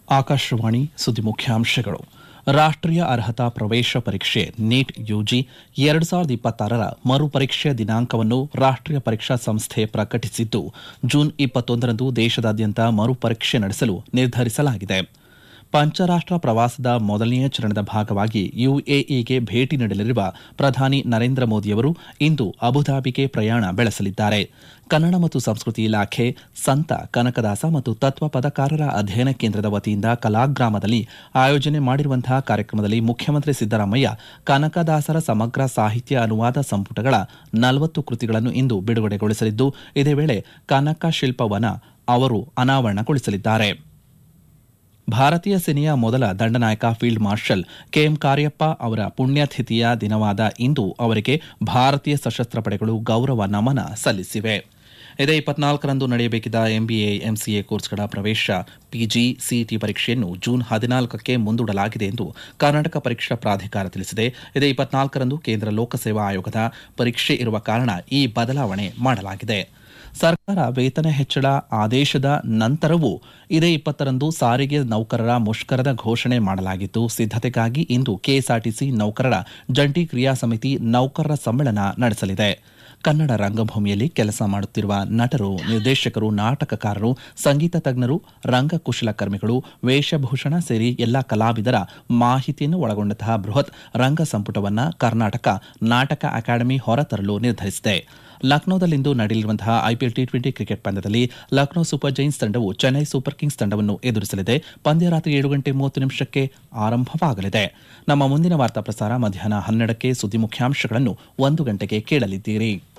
ಆಕಾಶವಾಣಿ ಸುದ್ದಿ ಮುಖ್ಯಾಂಶಗಳು ರಾಷ್ಟ್ರೀಯ ಅರ್ಹತಾ ಪ್ರವೇಶ ಪರೀಕ್ಷೆ ನೀಟ್ ಯುಜಿ ಎರಡು ಸಾವಿರದ ಇಪ್ಪತ್ತಾರರ ಮರುಪರೀಕ್ಷೆಯ ದಿನಾಂಕವನ್ನು ರಾಷ್ಟ್ರೀಯ ಪರೀಕ್ಷಾ ಸಂಸ್ಥೆ ಪ್ರಕಟಿಸಿದ್ದು ಜೂನ್ ಇಪ್ಪತ್ತೊಂದರಂದು ದೇಶದಾದ್ಯಂತ ಮರುಪರೀಕ್ಷೆ ನಡೆಸಲು ನಿರ್ಧರಿಸಲಾಗಿದೆ ಪಂಚರಾಷ್ಟ್ರ ಪ್ರವಾಸದ ಮೊದಲನೆಯ ಚರಣದ ಭಾಗವಾಗಿ ಯುಎಇಗೆ ಭೇಟಿ ನೀಡಲಿರುವ ಪ್ರಧಾನಿ ನರೇಂದ್ರ ಮೋದಿಯವರು ಇಂದು ಅಬುಧಾಬಿಗೆ ಪ್ರಯಾಣ ಬೆಳೆಸಲಿದ್ದಾರೆ ಕನ್ನಡ ಮತ್ತು ಸಂಸ್ಕೃತಿ ಇಲಾಖೆ ಸಂತ ಕನಕದಾಸ ಮತ್ತು ತತ್ವ ಪದಕಾರರ ಅಧ್ಯಯನ ಕೇಂದ್ರದ ವತಿಯಿಂದ ಕಲಾಗ್ರಾಮದಲ್ಲಿ ಆಯೋಜನೆ ಮಾಡಿರುವಂತಹ ಕಾರ್ಯಕ್ರಮದಲ್ಲಿ ಮುಖ್ಯಮಂತ್ರಿ ಸಿದ್ದರಾಮಯ್ಯ ಕನಕದಾಸರ ಸಮಗ್ರ ಸಾಹಿತ್ಯ ಅನುವಾದ ಸಂಪುಟಗಳ ನಲವತ್ತು ಕೃತಿಗಳನ್ನು ಇಂದು ಬಿಡುಗಡೆಗೊಳಿಸಲಿದ್ದು ಇದೇ ವೇಳೆ ಕನಕ ಶಿಲ್ಪವನ ಅವರು ಅನಾವರಣಗೊಳಿಸಲಿದ್ದಾರೆ ಭಾರತೀಯ ಸೇನೆಯ ಮೊದಲ ದಂಡನಾಯಕ ಫೀಲ್ಡ್ ಮಾರ್ಷಲ್ ಕೆಎಂ ಕಾರ್ಯಪ್ಪ ಅವರ ಪುಣ್ಯತಿಥಿಯ ದಿನವಾದ ಇಂದು ಅವರಿಗೆ ಭಾರತೀಯ ಸಶಸ್ತ್ರ ಪಡೆಗಳು ಗೌರವ ನಮನ ಸಲ್ಲಿಸಿವೆ ಇದೇ ಇಪ್ಪತ್ನಾಲ್ಕರಂದು ನಡೆಯಬೇಕಿದ್ದ ಎಂಬಿಎ ಎಂಸಿಎ ಕೋರ್ಸ್ಗಳ ಪ್ರವೇಶ ಪಿಜಿ ಸಿಇಟಿ ಪರೀಕ್ಷೆಯನ್ನು ಜೂನ್ ಹದಿನಾಲ್ಕಕ್ಕೆ ಮುಂದೂಡಲಾಗಿದೆ ಎಂದು ಕರ್ನಾಟಕ ಪರೀಕ್ಷಾ ಪ್ರಾಧಿಕಾರ ತಿಳಿಸಿದೆ ಇದೇ ಇಪ್ಪತ್ನಾಲ್ಕರಂದು ಕೇಂದ್ರ ಲೋಕಸೇವಾ ಆಯೋಗದ ಪರೀಕ್ಷೆ ಇರುವ ಕಾರಣ ಈ ಬದಲಾವಣೆ ಮಾಡಲಾಗಿದೆ ಸರ್ಕಾರ ವೇತನ ಹೆಚ್ಚಳ ಆದೇಶದ ನಂತರವೂ ಇದೇ ಇಪ್ಪತ್ತರಂದು ಸಾರಿಗೆ ನೌಕರರ ಮುಷ್ಕರದ ಘೋಷಣೆ ಮಾಡಲಾಗಿದ್ದು ಸಿದ್ದತೆಗಾಗಿ ಇಂದು ಕೆಎಸ್ಆರ್ಟಿಸಿ ನೌಕರರ ಜಂಟಿ ಕ್ರಿಯಾ ಸಮಿತಿ ನೌಕರರ ಸಮ್ಮೇಳನ ನಡೆಸಲಿದೆ ಕನ್ನಡ ರಂಗಭೂಮಿಯಲ್ಲಿ ಕೆಲಸ ಮಾಡುತ್ತಿರುವ ನಟರು ನಿರ್ದೇಶಕರು ನಾಟಕಕಾರರು ಸಂಗೀತ ತಜ್ಞರು ರಂಗಕುಶಲಕರ್ಮಿಗಳು ವೇಷಭೂಷಣ ಸೇರಿ ಎಲ್ಲಾ ಕಲಾವಿದರ ಮಾಹಿತಿಯನ್ನು ಒಳಗೊಂಡಂತಹ ಬೃಹತ್ ರಂಗ ಸಂಪುಟವನ್ನು ಕರ್ನಾಟಕ ನಾಟಕ ಅಕಾಡೆಮಿ ಹೊರತರಲು ನಿರ್ಧರಿಸಿದೆ ಲಕ್ನೋದಲ್ಲಿಂದು ನಡೆಯಲಿರುವಂತಹ ಐಪಿಎಲ್ ಟಿ ಟ್ವೆಂಟಿ ಕ್ರಿಕೆಟ್ ಪಂದ್ಯದಲ್ಲಿ ಲಕ್ನೋ ಸೂಪರ್ ಜೈನ್ಸ್ ತಂಡವು ಚೆನ್ನೈ ಸೂಪರ್ ಕಿಂಗ್ಸ್ ತಂಡವನ್ನು ಎದುರಿಸಲಿದೆ ಪಂದ್ಯ ರಾತ್ರಿ ಏಳು ಗಂಟೆ ಮೂವತ್ತು ನಿಮಿಷಕ್ಕೆ ಆರಂಭವಾಗಲಿದೆ ನಮ್ಮ ಮುಂದಿನ ವಾರ್ತಾ ಪ್ರಸಾರ ಮಧ್ಯಾಹ್ನ ಹನ್ನೆರಡಕ್ಕೆ ಸುದ್ದಿ ಮುಖ್ಯಾಂಶಗಳನ್ನು ಒಂದು ಗಂಟೆಗೆ ಕೇಳಲಿದ್ದೀರಿ